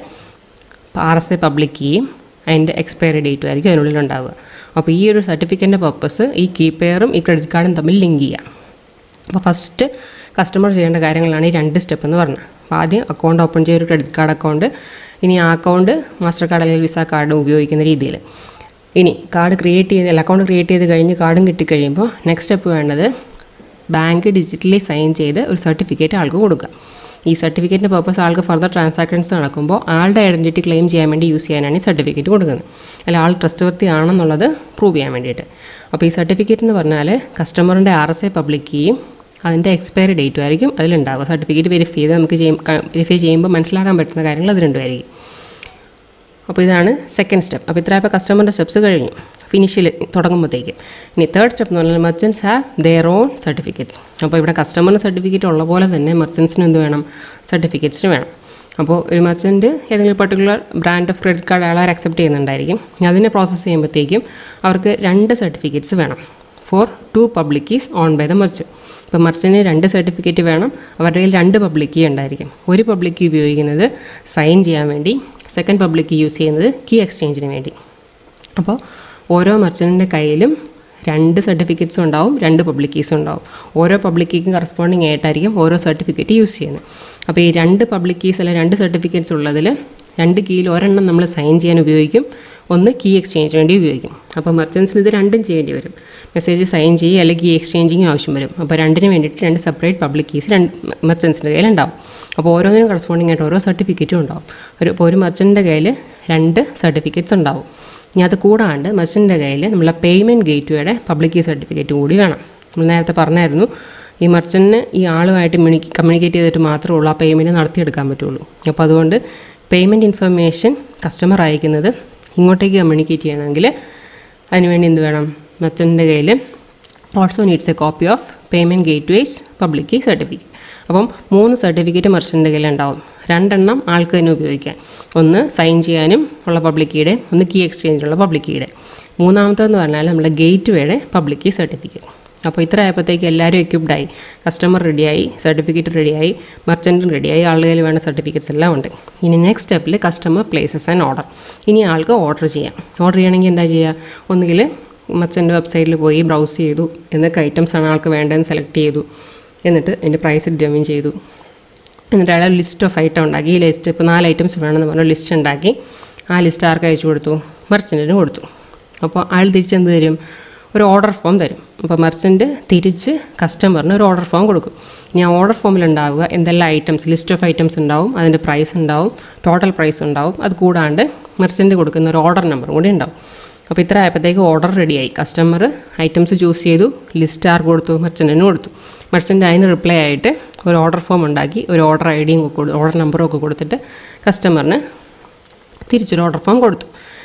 ആർ എസ് എ പബ്ലിക് കീയും അതിൻ്റെ എക്സ്പയറി ഡേറ്റും ആയിരിക്കും അതിനുള്ളിൽ ഉണ്ടാവുക അപ്പോൾ ഈ ഒരു സർട്ടിഫിക്കറ്റിൻ്റെ പർപ്പസ് ഈ കീപ്പെയറും ഈ ക്രെഡിറ്റ് കാർഡും തമ്മിൽ ലിങ്ക് ചെയ്യാം അപ്പോൾ ഫസ്റ്റ് കസ്റ്റമർ ചെയ്യേണ്ട കാര്യങ്ങളാണ് ഈ രണ്ട് സ്റ്റെപ്പ് എന്ന് പറഞ്ഞത് അപ്പോൾ ആദ്യം അക്കൗണ്ട് ഓപ്പൺ ചെയ്ത ഒരു ക്രെഡിറ്റ് കാർഡ് അക്കൗണ്ട് ഇനി ആ അക്കൗണ്ട് മാസ്റ്റർ കാർഡ് അല്ലെങ്കിൽ വിസ കാർഡ് ഉപയോഗിക്കുന്ന രീതിയിൽ ഇനി കാർഡ് ക്രിയേറ്റ് ചെയ്ത് അക്കൗണ്ട് ക്രിയേറ്റ് ചെയ്ത് കഴിഞ്ഞ് കാർഡും കിട്ടിക്കഴിയുമ്പോൾ നെക്സ്റ്റ് സ്റ്റെപ്പ് വേണ്ടത് ബാങ്ക് ഡിജിറ്റലി സൈൻ ചെയ്ത് ഒരു സർട്ടിഫിക്കറ്റ് ആൾക്ക് കൊടുക്കുക ഈ സർട്ടിഫിക്കറ്റിൻ്റെ പർപ്പസ് ആൾക്ക് ഫർദർ ട്രാൻസാക്ഷൻസ് നടക്കുമ്പോൾ ആളുടെ ഐഡൻറ്റിറ്റി ക്ലെയിം ചെയ്യാൻ വേണ്ടി യൂസ് ചെയ്യാനാണ് ഈ സർട്ടിഫിക്കറ്റ് കൊടുക്കുന്നത് അല്ല ആൾ ട്രസ്റ്റ് വർത്തി ആണെന്നുള്ളത് പ്രൂവ് ചെയ്യാൻ വേണ്ടിയിട്ട് അപ്പോൾ ഈ സർട്ടിഫിക്കറ്റ് എന്ന് പറഞ്ഞാൽ കസ്റ്റമറിൻ്റെ ആർ എസ് ഐ പബ്ലിക് കീയും അതിൻ്റെ എക്സ്പയറി ഡേറ്റും ആയിരിക്കും അതിലുണ്ടാവുക സർട്ടിഫിക്കറ്റ് വെരിഫൈ ചെയ്ത് നമുക്ക് ചെയ്യും വെരിഫൈ ചെയ്യുമ്പോൾ മനസ്സിലാക്കാൻ പറ്റുന്ന കാര്യങ്ങൾ അത് രണ്ടുമായിരിക്കും അപ്പോൾ ഇതാണ് സെക്കൻഡ് സ്റ്റെപ്പ് അപ്പോൾ ഇത്രയപ്പോൾ കസ്റ്റമറിൻ്റെ സ്റ്റെപ്സ് കഴിഞ്ഞു ഫിനിഷിൽ തുടങ്ങുമ്പോഴത്തേക്കും ഇനി തേർഡ് സ്റ്റെപ്പ് എന്ന് പറഞ്ഞാൽ merchants have their own certificates അപ്പോൾ ഇവിടെ കസ്റ്റമറിന് സർട്ടിഫിക്കറ്റ് ഉള്ള പോലെ തന്നെ മെർച്ചൻസിന് എന്ത് വേണം സർട്ടിഫിക്കറ്റ്സിന് വേണം അപ്പോൾ ഒരു മെർച്ചൻറ്റ് ഏതെങ്കിലും particular brand of credit card അയാൾ അക്സെപ്റ്റ് ചെയ്യുന്നുണ്ടായിരിക്കും അതിനെ പ്രോസസ്സ് ചെയ്യുമ്പോഴത്തേക്കും അവർക്ക് രണ്ട് സർട്ടിഫിക്കറ്റ്സ് വേണം for two public keys own by the merchant ഇപ്പോൾ മർച്ചന് രണ്ട് സർട്ടിഫിക്കറ്റ് വേണം അവരുടെ കയ്യിൽ രണ്ട് പബ്ലിക് കീ ഉണ്ടായിരിക്കും ഒരു പബ്ലിക് കീ ഉപയോഗിക്കുന്നത് സൈൻ ചെയ്യാൻ വേണ്ടി സെക്കൻഡ് പബ്ലിക് കീ യൂസ് ചെയ്യുന്നത് കീ എക്സ്ചേഞ്ചിന് വേണ്ടി അപ്പോൾ ഓരോ മർച്ചൻറ്റിൻ്റെ കയ്യിലും രണ്ട് സർട്ടിഫിക്കറ്റ്സും ഉണ്ടാവും രണ്ട് പബ്ലിക് കീസും ഉണ്ടാവും ഓരോ പബ്ലിക് കീക്കും കറസ്പോണ്ടിങ് ആയിട്ടായിരിക്കും ഓരോ സർട്ടിഫിക്കറ്റ് യൂസ് ചെയ്യുന്നത് അപ്പോൾ ഈ രണ്ട് പബ്ലിക് കീസ് അല്ലെങ്കിൽ രണ്ട് സർട്ടിഫിക്കറ്റ്സ് ഉള്ളതിൽ രണ്ട് കീയിൽ ഒരെണ്ണം നമ്മൾ സൈൻ ചെയ്യാൻ ഉപയോഗിക്കും ഒന്ന് കീ എക്സ്ചേഞ്ചിന് വേണ്ടി ഉപയോഗിക്കും അപ്പോൾ മെർച്ചൻസിന് ഇത് രണ്ടും ചെയ്യേണ്ടി വരും മെസ്സേജ് സൈൻ ചെയ്യുക അല്ലെങ്കിൽ കീ എക്സ്ചേഞ്ചിങ് ആവശ്യം വരും അപ്പോൾ രണ്ടിന് വേണ്ടിയിട്ട് രണ്ട് സെപ്പറേറ്റ് പബ്ലിക് കീസ് രണ്ട് മെർച്ചൻസിൻ്റെ കയ്യിൽ ഉണ്ടാവും അപ്പോൾ ഓരോന്നിനും കറസ്പോണ്ടിങ് ആയിട്ട് ഓരോ സർട്ടിഫിക്കറ്റും ഉണ്ടാവും ഒരു ഇപ്പോൾ ഒരു മെർച്ചൻ്റെ കയ്യിൽ രണ്ട് സർട്ടിഫിക്കറ്റ്സ് ഉണ്ടാവും ഇനി അത് കൂടാണ്ട് മെർച്ചൻ്റെ കയ്യിൽ നമ്മളെ പേയ്മെൻറ്റ് ഗേറ്റ്വേയുടെ പബ്ലിക് കീ സർട്ടിഫിക്കറ്റ് കൂടി വേണം നമ്മൾ നേരത്തെ പറഞ്ഞായിരുന്നു ഈ മെർച്ചൻറ്റിന് ഈ ആളുമായിട്ട് കമ്മ്യൂണിക്കേറ്റ് ചെയ്തിട്ട് മാത്രമേ ഉള്ളൂ ആ പേയ്മെൻറ്റ് നടത്തിയെടുക്കാൻ പറ്റുള്ളൂ അപ്പോൾ അതുകൊണ്ട് പേയ്മെൻറ്റ് ഇൻഫർമേഷൻ കസ്റ്റമർ അയക്കുന്നത് ഇങ്ങോട്ടേക്ക് കമ്മ്യൂണിക്കേറ്റ് ചെയ്യണമെങ്കിൽ അതിനുവേണ്ടി എന്ത് വേണം മെർച്ചൻ്റെ കയ്യിൽ also needs a copy of payment gateway's public key certificate അപ്പം മൂന്ന് സർട്ടിഫിക്കറ്റ് മെർച്ചൻ്റെ കയ്യിൽ ഉണ്ടാവും രണ്ടെണ്ണം ആൾക്ക് തന്നെ ഉപയോഗിക്കാൻ ഒന്ന് സൈൻ ചെയ്യാനും ഉള്ള പബ്ലിക് കീയുടെ ഒന്ന് കീ എക്സ്ചേഞ്ചിനുള്ള പബ്ലിക് കീയുടെ മൂന്നാമത്തേന്ന് പറഞ്ഞാൽ നമ്മുടെ ഗേറ്റ് വേയുടെ പബ്ലിക് കീ സർട്ടിഫിക്കറ്റ് അപ്പോൾ ഇത്ര ആയപ്പോഴത്തേക്ക് എല്ലാവരും എക്യുപ്ഡായി കസ്റ്റമർ റെഡിയായി സർട്ടിഫിക്കറ്റ് റെഡിയായി മെർച്ചൻറ്റും റെഡിയായി ആളുടെ കയ്യിൽ വേണ്ട സർട്ടിഫിക്കറ്റ്സ് എല്ലാം ഉണ്ട് ഇനി നെക്സ്റ്റ് സ്റ്റെപ്പിൽ കസ്റ്റമർ പ്ലേസസ് ആൻഡ് ഓർഡർ ഇനി ആൾക്ക് ഓർഡർ ചെയ്യാം ഓർഡർ ചെയ്യണമെങ്കിൽ എന്താ ചെയ്യുക ഒന്നുകിൽ മച്ചൻ്റെ വെബ്സൈറ്റിൽ പോയി ബ്രൗസ് ചെയ്തു എന്തൊക്കെ ഐറ്റംസ് ആണ് ആൾക്ക് വേണ്ടതെന്ന് സെലക്ട് ചെയ്തു എന്നിട്ട് അതിൻ്റെ പ്രൈസ് ഡിറ്റർമിൻ ചെയ്തു എന്നിട്ട് അയാൾ ലിസ്റ്റ് ഓഫ് ഐറ്റം ഉണ്ടാക്കി ഈ ലിസ്റ്റ് ഇപ്പോൾ നാല് ഐറ്റംസ് വേണമെന്ന് പറഞ്ഞു ലിസ്റ്റ് ഉണ്ടാക്കി ആ ലിസ്റ്റ് ആർക്ക് അയച്ചു കൊടുത്തു മെർച്ചൻറ്റിന് കൊടുത്തു അപ്പോൾ അയാൾ തിരിച്ചെന്ത് തരും ഒരു ഓർഡർ ഫോം തരും അപ്പോൾ മെർച്ചൻറ്റ് തിരിച്ച് കസ്റ്റമറിന് ഒരു ഓർഡർ ഫോം കൊടുക്കും ഇനി ആ ഓർഡർ ഫോമിൽ ഉണ്ടാവുക എന്തെല്ലാം ഐറ്റംസ് ലിസ്റ്റ് ഓഫ് ഐറ്റംസ് ഉണ്ടാവും അതിൻ്റെ പ്രൈസ് ഉണ്ടാവും ടോട്ടൽ പ്രൈസ് ഉണ്ടാവും അത് കൂടാണ്ട് മെർച്ചൻറ്റ് കൊടുക്കുന്ന ഒരു ഓർഡർ നമ്പറും കൂടി ഉണ്ടാവും അപ്പോൾ ഇത്ര ആയപ്പോഴത്തേക്ക് ഓർഡർ റെഡിയായി കസ്റ്റമർ ഐറ്റംസ് ചൂസ് ചെയ്തു ലിസ്റ്റ് ആർക്ക് കൊടുത്തു മെർച്ചൻറ്റിന് കൊടുത്തു മെർച്ചൻ്റ് അതിന് റിപ്ലൈ ആയിട്ട് ഒരു ഓർഡർ ഫോം ഉണ്ടാക്കി ഒരു ഓർഡർ ഐ ഡിയും കൊടു ഓർഡർ നമ്പറും ഒക്കെ കൊടുത്തിട്ട് കസ്റ്റമറിന് തിരിച്ചൊരു ഓർഡർ ഫോം കൊടുത്തു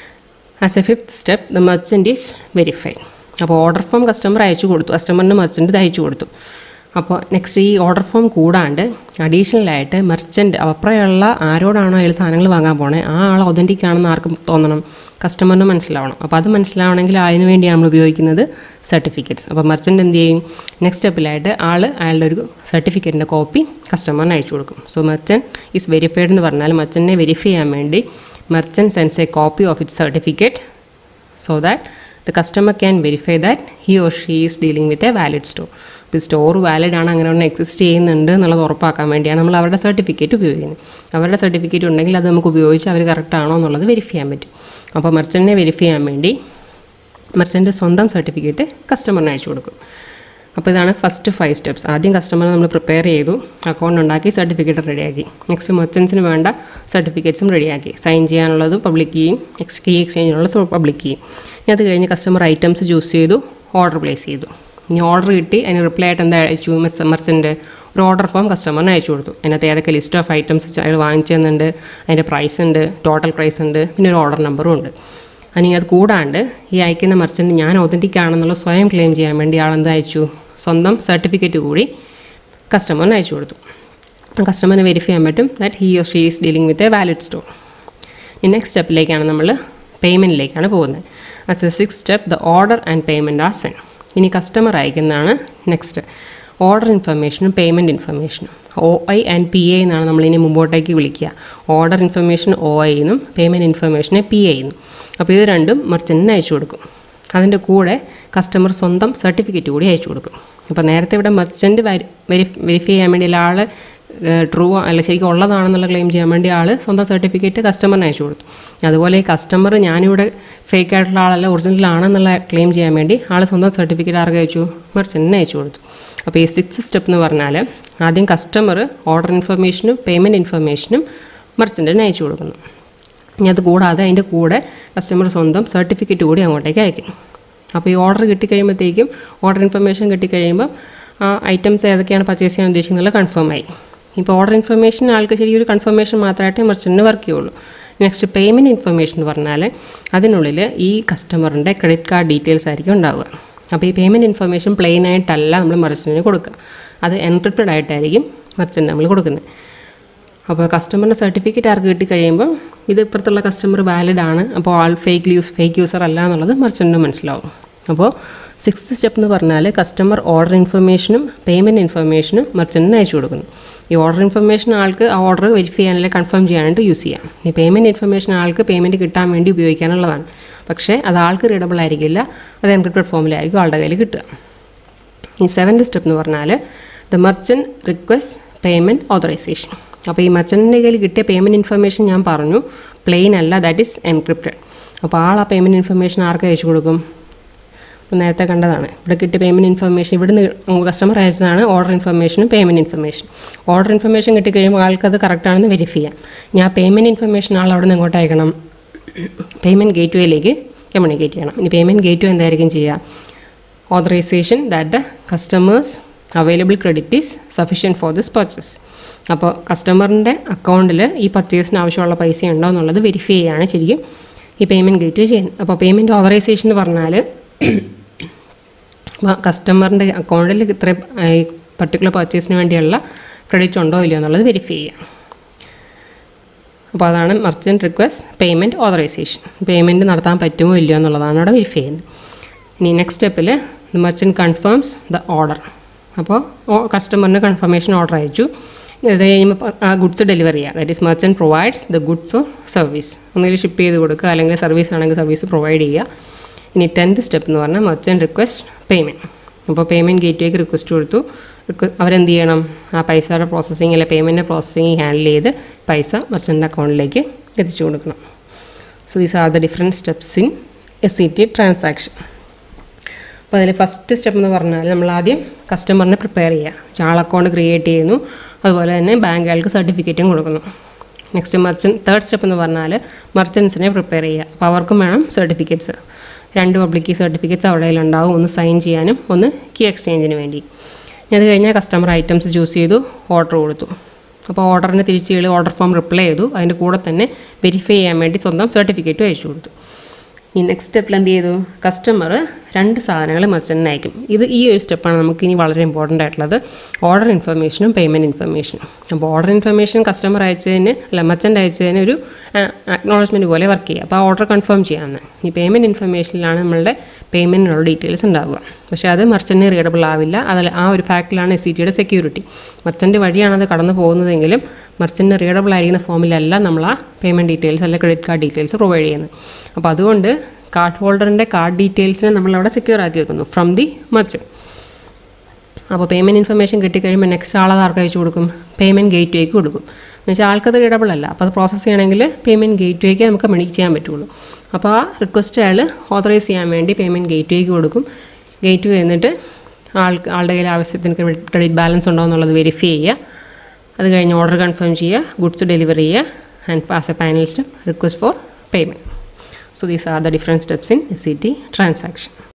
as a fifth step the merchant is verify അപ്പോൾ ഓർഡർ ഫോം കസ്റ്റമർ അയച്ചു കൊടുത്തു കസ്റ്റമറിന് മെർച്ചൻറ്റ് അയച്ചു കൊടുത്തു അപ്പോൾ നെക്സ്റ്റ് ഈ ഓർഡർ ഫോം കൂടാണ്ട് അഡീഷണലായിട്ട് മെർച്ചൻറ്റ് അപ്പുറമുള്ള ആരോടാണോ അയാൾ സാധനങ്ങൾ വാങ്ങാൻ പോണേ ആ ആൾ ഒതൻറ്റിക് ആണെന്ന് ആർക്കും തോന്നണം കസ്റ്റമറിന് മനസ്സിലാവണം അപ്പോൾ അത് മനസ്സിലാവണമെങ്കിൽ അതിന് വേണ്ടിയാണ് നമ്മൾ ഉപയോഗിക്കുന്നത് സർട്ടിഫിക്കറ്റ്സ് അപ്പോൾ മെർച്ചൻ്റ് എന്ത് ചെയ്യും നെക്സ്റ്റ് സ്റ്റെപ്പിലായിട്ട് ആൾ അയാളുടെ ഒരു സർട്ടിഫിക്കറ്റിൻ്റെ കോപ്പി കസ്റ്റമറിന് അയച്ചു കൊടുക്കും സോ മെർച്ചൻറ്റ് ഈസ് വെരിഫൈഡ് എന്ന് പറഞ്ഞാൽ മെർച്ചൻറ്റിനെ വെരിഫൈ ചെയ്യാൻ വേണ്ടി merchant sends a copy of it certificate so that the customer can verify that he or she is dealing with a valid store ഇപ്പോൾ സ്റ്റോർ വാലിഡ് ആണ് അങ്ങനെ ഒന്ന് എക്സിസ്റ്റ് ചെയ്യുന്നുണ്ട് എന്നുള്ളത് ഉറപ്പാക്കാൻ വേണ്ടിയാണ് നമ്മൾ അവരുടെ സർട്ടിഫിക്കറ്റ് ഉപയോഗിക്കുന്നത് അവരുടെ സർട്ടിഫിക്കറ്റ് ഉണ്ടെങ്കിൽ അത് നമുക്ക് ഉപയോഗിച്ച് അവർ കറക്റ്റ് ആണോ എന്നുള്ളത് വെരിഫൈ ചെയ്യാൻ പറ്റും അപ്പോൾ മെർച്ചൻറ്റിനെ വെരിഫൈ ചെയ്യാൻ വേണ്ടി മെർച്ചൻ്റ് സ്വന്തം സർട്ടിഫിക്കറ്റ് കസ്റ്റമറിന് അയച്ചു കൊടുക്കും അപ്പോൾ ഇതാണ് ഫസ്റ്റ് ഫൈവ് സ്റ്റെപ്സ് ആദ്യം കസ്റ്റമറെ നമ്മൾ പ്രിപ്പയർ ചെയ്തു അക്കൗണ്ട് ഉണ്ടാക്കി സർട്ടിഫിക്കറ്റ് റെഡിയാക്കി നെക്സ്റ്റ് മെർച്ചൻസിന് വേണ്ട സർട്ടിഫിക്കറ്റ്സും റെഡിയാക്കി സൈൻ ചെയ്യാനുള്ളത് പബ്ലിക് കീയും എക്സ് കീ എക്സ്ചേഞ്ചിനുള്ള പബ്ലിക് കീയും ഇനി അത് കഴിഞ്ഞ് കസ്റ്റമർ ഐറ്റംസ് ചൂസ് ചെയ്തു ഓർഡർ പ്ലേസ് ചെയ്തു ഇനി ഓർഡർ കിട്ടി അതിന് റിപ്ലൈ ആയിട്ട് എന്താ അയച്ചു മെർച്ചൻ്റ് ഒരു ഓർഡർ ഫോം കസ്റ്റമറിന് അയച്ചു കൊടുത്തു അതിനകത്ത് ഏതൊക്കെ ലിസ്റ്റ് ഓഫ് ഐറ്റംസ് അയാൾ വാങ്ങിച്ചെന്നുണ്ട് അതിൻ്റെ പ്രൈസ് ഉണ്ട് ടോട്ടൽ പ്രൈസ് ഉണ്ട് പിന്നെ ഒരു ഓർഡർ നമ്പറും ഉണ്ട് ഇനി അത് കൂടാണ്ട് ഈ അയക്കുന്ന മെർച്ചൻ്റ് ഞാൻ ഒതൻറ്റിക് ആണെന്നുള്ള സ്വയം ക്ലെയിം ചെയ്യാൻ വേണ്ടി ആൾ എന്താ അയച്ചു സ്വന്തം സർട്ടിഫിക്കറ്റ് കൂടി കസ്റ്റമറിന് അയച്ചു കൊടുത്തു കസ്റ്റമറിന് വെരിഫൈ ചെയ്യാൻ പറ്റും that he or she is dealing with a valid store ഈ നെക്സ്റ്റ് സ്റ്റെപ്പിലേക്കാണ് നമ്മൾ പേയ്മെൻറ്റിലേക്കാണ് പോകുന്നത് as a six step the order and payment are sent ഇനി കസ്റ്റമർ അയക്കുന്നതാണ് നെക്സ്റ്റ് ഓർഡർ ഇൻഫർമേഷനും പേയ്മെൻറ്റ് ഇൻഫർമേഷനും O I and P I എന്നാണ് നമ്മളിനി മുമ്പോട്ടേക്ക് വിളിക്കുക ഓർഡർ ഇൻഫർമേഷൻ ഒ ഐ എന്നും പേയ്മെൻറ്റ് ഇൻഫർമേഷനെ പി ഐ എന്നും അപ്പോൾ ഇത് രണ്ടും മെർച്ചൻറ്റിന് അയച്ചു കൊടുക്കും അതിൻ്റെ കൂടെ കസ്റ്റമർ സ്വന്തം സർട്ടിഫിക്കറ്റ് കൂടി അയച്ചു കൊടുക്കും അപ്പോൾ നേരത്തെ ഇവിടെ മെർച്ചൻറ്റ് വെരി വെരിഫൈ ചെയ്യാൻ വേണ്ടി ആൾ ട്രൂ അല്ല ശരിക്കും ഉള്ളതാണെന്നുള്ള ക്ലെയിം ചെയ്യാൻ വേണ്ടി ആൾ സ്വന്തം സർട്ടിഫിക്കറ്റ് കസ്റ്റമറിന് അയച്ചു കൊടുത്തു അതുപോലെ ഈ കസ്റ്റമർ ഞാനിവിടെ ഫേക്ക് ആയിട്ടുള്ള ആളല്ല ഒറിജിനൽ ആണെന്നുള്ള ക്ലെയിം ചെയ്യാൻ വേണ്ടി ആൾ സ്വന്തം സർട്ടിഫിക്കറ്റ് ആർക്ക് അയച്ചു മെർച്ചൻറ്റിന് അയച്ചു കൊടുത്തു അപ്പോൾ ഈ സിക്സ് സ്റ്റെപ്പ് എന്ന് പറഞ്ഞാൽ ആദ്യം കസ്റ്റമർ ഓർഡർ ഇൻഫർമേഷനും പേയ്മെൻറ്റ് ഇൻഫർമേഷനും മെർച്ചൻറ്റിന് അയച്ചു കൊടുക്കുന്നു ഇനി അത് കൂടാതെ അതിൻ്റെ കൂടെ കസ്റ്റമർ സ്വന്തം സർട്ടിഫിക്കറ്റ് കൂടി അങ്ങോട്ടേക്ക് അയക്കും അപ്പോൾ ഈ ഓർഡർ കിട്ടിക്കഴിയുമ്പോഴത്തേക്കും ഓർഡർ ഇൻഫർമേഷൻ കിട്ടിക്കഴിയുമ്പോൾ ആ ഐറ്റംസ് ഏതൊക്കെയാണ് പർച്ചേസ് ചെയ്യാൻ ഉദ്ദേശിക്കുന്നത് കൺഫേം ആയി ഇപ്പോൾ ഓർഡർ ഇൻഫർമേഷൻ ആൾക്ക് ശരിക്കും ഒരു കൺഫർമേഷൻ മാത്രമായിട്ടേ മെർച്ചൻറ്റിന് വർക്ക് ചെയ്യുള്ളൂ നെക്സ്റ്റ് പേയ്മെൻറ്റ് ഇൻഫർമേഷൻ എന്ന് പറഞ്ഞാൽ അതിനുള്ളിൽ ഈ കസ്റ്റമറിൻ്റെ ക്രെഡിറ്റ് കാർഡ് ഡീറ്റെയിൽസ് ആയിരിക്കും ഉണ്ടാവുക അപ്പോൾ ഈ പേയ്മെൻറ്റ് ഇൻഫർമേഷൻ പ്ലെയിൻ ആയിട്ടല്ല നമ്മൾ മെർച്ചൻറ്റിന് കൊടുക്കുക അത് എൻക്രിപ്റ്റഡ് ആയിട്ടായിരിക്കും മെർച്ചൻറ്റ് നമ്മൾ കൊടുക്കുന്നത് അപ്പോൾ കസ്റ്റമറിൻ്റെ സർട്ടിഫിക്കറ്റ് ആർക്ക് കിട്ടിക്കഴിയുമ്പോൾ ഇത് ഇപ്പുറത്തുള്ള കസ്റ്റമർ വാലിഡ് ആണ് അപ്പോൾ ആൾ ഫേക്ക് യൂസ് ഫേക്ക് യൂസർ അല്ല എന്നുള്ളത് മെർച്ചൻറ്റിന് മനസ്സിലാവും അപ്പോൾ സിക്സ്ത് സ്റ്റെപ്പ് എന്ന് പറഞ്ഞാൽ കസ്റ്റമർ ഓർഡർ ഇൻഫർമേഷനും പേയ്മെൻറ്റ് ഇൻഫർമേഷനും മെർച്ചൻറ്റിന് അയച്ചു കൊടുക്കുന്നു ഈ ഓർഡർ ഇൻഫർമേഷൻ ആൾക്ക് ആ ഓർഡർ വെരിഫൈ ചെയ്യാനല്ലേ കൺഫേം ചെയ്യാനായിട്ട് യൂസ് ചെയ്യാം ഈ പേയ്മെൻറ്റ് ഇൻഫർമേഷൻ ആൾക്ക് പേയ്മെൻറ്റ് കിട്ടാൻ വേണ്ടി ഉപയോഗിക്കാനുള്ളതാണ് പക്ഷേ അത് ആൾക്ക് റീഡബിൾ ആയിരിക്കില്ല അത് എൻക്രിപ്റ്റഡ് ഫോമിലായിരിക്കും ആളുടെ കയ്യിൽ കിട്ടുക ഈ സെവൻത് സ്റ്റെപ്പ് എന്ന് പറഞ്ഞാൽ the merchant request payment authorization അപ്പോൾ ഈ മർച്ചൻറ്റിൻ്റെ കയ്യിൽ കിട്ടിയ പേയ്മെൻറ്റ് ഇൻഫർമേഷൻ ഞാൻ പറഞ്ഞു പ്ലെയിൻ അല്ല ദാറ്റ് ഈസ് എൻക്രിപ്റ്റഡ് അപ്പോൾ ആൾ ആ പേയ്മെൻറ്റ് ഇൻഫർമേഷൻ ആർക്ക് അയച്ചു കൊടുക്കും ഇപ്പോൾ നേരത്തെ കണ്ടതാണ് ഇവിടെ കിട്ടിയ പേയ്മെൻറ്റ് ഇൻഫർമേഷൻ ഇവിടുന്ന് കസ്റ്റമർ അയച്ചതാണ് ഓർഡർ ഇൻഫർമേഷനും പേയ്മെൻറ്റ് ഇൻഫർമേഷൻ ഓർഡർ ഇൻഫർമേഷൻ കിട്ടിക്കഴിയുമ്പോൾ ആൾക്കത് കറക്റ്റാണെന്ന് വെരിഫൈ ചെയ്യാം ഞാൻ പേയ്മെൻറ്റ് ഇൻഫർമേഷൻ ആൾ അവിടെ നിന്ന് എങ്ങോട്ട് അയക്കണം പേയ്മെൻറ്റ് ഗേറ്റ് വേയിലേക്ക് കമ്മ്യൂണിക്കേറ്റ് ചെയ്യണം ഇനി പേയ്മെൻറ്റ് ഗേറ്റ് വേ എന്തായിരിക്കും ചെയ്യുക authorization that the customer's available credit is sufficient for this purchase അപ്പോൾ കസ്റ്റമറിൻ്റെ അക്കൗണ്ടിൽ ഈ പർച്ചേസിന് ആവശ്യമുള്ള പൈസ ഉണ്ടോ എന്നുള്ളത് വെരിഫൈ ചെയ്യാണ് ശരിക്കും ഈ പേയ്മെൻറ്റ് ഗേറ്റ് ചെയ്യുന്നത് അപ്പോൾ പേയ്മെൻറ്റ് ഓതറൈസേഷൻ എന്ന് പറഞ്ഞാൽ കസ്റ്റമറിൻ്റെ അക്കൗണ്ടിൽ ഇത്ര ഈ പർട്ടിക്കുലർ പർച്ചേസിന് വേണ്ടിയുള്ള ക്രെഡിറ്റ് ഉണ്ടോ ഇല്ലയോ എന്നുള്ളത് വെരിഫൈ ചെയ്യാം അപ്പോൾ അതാണ് merchant request payment authorization payment നടത്താൻ പറ്റുമോ ഇല്ലയോ എന്നുള്ളതാണ് അവിടെ വെരിഫൈ ചെയ്യുന്നത് ഇനി നെക്സ്റ്റ് സ്റ്റെപ്പിൽ the merchant confirms the order അപ്പോൾ കസ്റ്റമറിന് കൺഫർമേഷൻ ഓർഡർ അയച്ചു ഇത് കഴിയുമ്പോൾ ആ ഗുഡ്സ് ഡെലിവറി ചെയ്യുക that is merchant provides the goods service ഒന്നുകിൽ ഷിപ്പ് ചെയ്ത് കൊടുക്കുക അല്ലെങ്കിൽ സർവീസ് ആണെങ്കിൽ സർവീസ് പ്രൊവൈഡ് ചെയ്യുക ഇനി ടെൻത്ത് സ്റ്റെപ്പ് എന്ന് പറഞ്ഞാൽ മർച്ചൻറ്റ് റിക്വസ്റ്റ് പേയ്മെൻറ്റ് അപ്പോൾ പേയ്മെൻറ്റ് ഗേറ്റ്വേക്ക് റിക്വസ്റ്റ് കൊടുത്തു അവരെന്ത് ചെയ്യണം ആ പൈസയുടെ പ്രോസസ്സിങ് അല്ലെ പേയ്മെൻറ്റിൻ്റെ പ്രോസസ്സിങ് ഹാൻഡിൽ ചെയ്ത് പൈസ മർച്ചൻ്റ് അക്കൗണ്ടിലേക്ക് എത്തിച്ചു കൊടുക്കണം so these are the different steps in S C T transaction അപ്പോൾ അതിൽ ഫസ്റ്റ് സ്റ്റെപ്പ് എന്ന് പറഞ്ഞാൽ നമ്മൾ ആദ്യം കസ്റ്റമറിനെ പ്രിപ്പയർ ചെയ്യുക ആൾ അക്കൗണ്ട് ക്രിയേറ്റ് ചെയ്യുന്നു അതുപോലെ തന്നെ ബാങ്കുകൾക്ക് സർട്ടിഫിക്കറ്റും കൊടുക്കുന്നു നെക്സ്റ്റ് മർച്ചൻറ്റ് തേർഡ് സ്റ്റെപ്പ് എന്ന് പറഞ്ഞാൽ മർച്ചൻസിനെ പ്രിപ്പയർ ചെയ്യുക അപ്പോൾ അവർക്കും വേണം സർട്ടിഫിക്കറ്റ്സ് രണ്ട് പബ്ലിക് കീ സർട്ടിഫിക്കറ്റ്സ് അവിടെ ഉണ്ടാവും ഒന്ന് സൈൻ ചെയ്യാനും ഒന്ന് കീ എക്സ്ചേഞ്ചിന് വേണ്ടി ഇനി അത് കഴിഞ്ഞാൽ കസ്റ്റമർ ഐറ്റംസ് ചൂസ് ചെയ്തു ഓർഡർ കൊടുത്തു അപ്പോൾ ഓർഡറിന് തിരിച്ച് ഓർഡർ ഫോം റിപ്ലൈ ചെയ്തു അതിൻ്റെ കൂടെ തന്നെ വെരിഫൈ ചെയ്യാൻ വേണ്ടി സ്വന്തം സർട്ടിഫിക്കറ്റും അയച്ചു കൊടുത്തു ഈ നെക്സ്റ്റ് സ്റ്റെപ്പിൽ എന്ത് ചെയ്തു കസ്റ്റമർ രണ്ട് സാധനങ്ങൾ മെർച്ചൻറ്റിന് അയക്കും ഇത് ഈ ഒരു സ്റ്റെപ്പാണ് നമുക്ക് ഇനി വളരെ ഇമ്പോർട്ടൻ്റ് ആയിട്ടുള്ളത് ഓർഡർ ഇൻഫർമേഷനും പേയ്മെൻറ്റ് ഇൻഫർമേഷനും അപ്പോൾ ഓർഡർ ഇൻഫർമേഷൻ കസ്റ്റമർ അയച്ചതിന് അല്ല മെർച്ചൻ്റ് അയച്ചതിന് ഒരു അക്നോളജ്മെൻറ്റ് പോലെ വർക്ക് ചെയ്യുക അപ്പോൾ ആ ഓർഡർ കൺഫേം ചെയ്യാമെന്ന് ഈ പേയ്മെൻറ്റ് ഇൻഫർമേഷനിലാണ് നമ്മളുടെ പേയ്മെൻറ്റിനുള്ള ഡീറ്റെയിൽസ് ഉണ്ടാവുക പക്ഷേ അത് മെർച്ചൻറ്റിന് റീഡബിൾ ആവില്ല അതിൽ ആ ഒരു ഫാക്റ്റിലാണ് എസ് സി ടിയുടെ സെക്യൂരിറ്റി മെർച്ചൻറ്റ് വഴിയാണ് അത് കടന്നു പോകുന്നതെങ്കിലും മെർച്ചൻറ്റിന് റീഡബിൾ ആയിരിക്കുന്ന ഫോമിലല്ല നമ്മൾ ആ പേയ്മെൻറ്റ് ഡീറ്റെയിൽസ് അല്ലെങ്കിൽ ക്രെഡിറ്റ് കാർഡ് ഡീറ്റെയിൽസ് പ്രൊവൈഡ് ചെയ്യുന്നത് അപ്പോൾ അതുകൊണ്ട് കാർഡ് ഹോൾഡറിൻ്റെ കാർഡ് ഡീറ്റെയിൽസിനെ നമ്മളവിടെ സെക്യൂർ ആക്കി വെക്കുന്നു ഫ്രം ദി മർച്ചൻറ്റ് അപ്പോൾ പേയ്മെൻറ്റ് ഇൻഫർമേഷൻ കിട്ടിക്കഴിയുമ്പോൾ നെക്സ്റ്റ് ആളത് ആർക്ക് അയച്ചു കൊടുക്കും പേയ്മെൻറ്റ് ഗേറ്റ് വേക്ക് കൊടുക്കും എന്ന് വെച്ചാൽ ആൾക്കത് റീഡബിൾ അല്ല അപ്പോൾ അത് പ്രോസസ്സ് ചെയ്യണമെങ്കിൽ പേയ്മെൻറ്റ് ഗേറ്റ് വേക്ക് നമുക്ക് കമ്മ്യൂണിക്കേറ്റ് ചെയ്യാൻ പറ്റുള്ളൂ അപ്പോൾ ആ റിക്വസ്റ്റ് അയാൾ ഓതറൈസ് ചെയ്യാൻ വേണ്ടി പേയ്മെൻറ്റ് ഗേറ്റ് വേക്ക് കൊടുക്കും ഗേറ്റ് വേ എന്നിട്ട് ആൾ ആളുടെ കയ്യിൽ ആവശ്യത്തിന് ക്രെഡിറ്റ് ബാലൻസ് ഉണ്ടോ എന്നുള്ളത് വെരിഫൈ ചെയ്യുക അത് കഴിഞ്ഞ് ഓർഡർ കൺഫേം ചെയ്യുക ഗുഡ്സ് ഡെലിവറി ചെയ്യുക and pass a final step request for payment So these are the different steps in SCT transaction.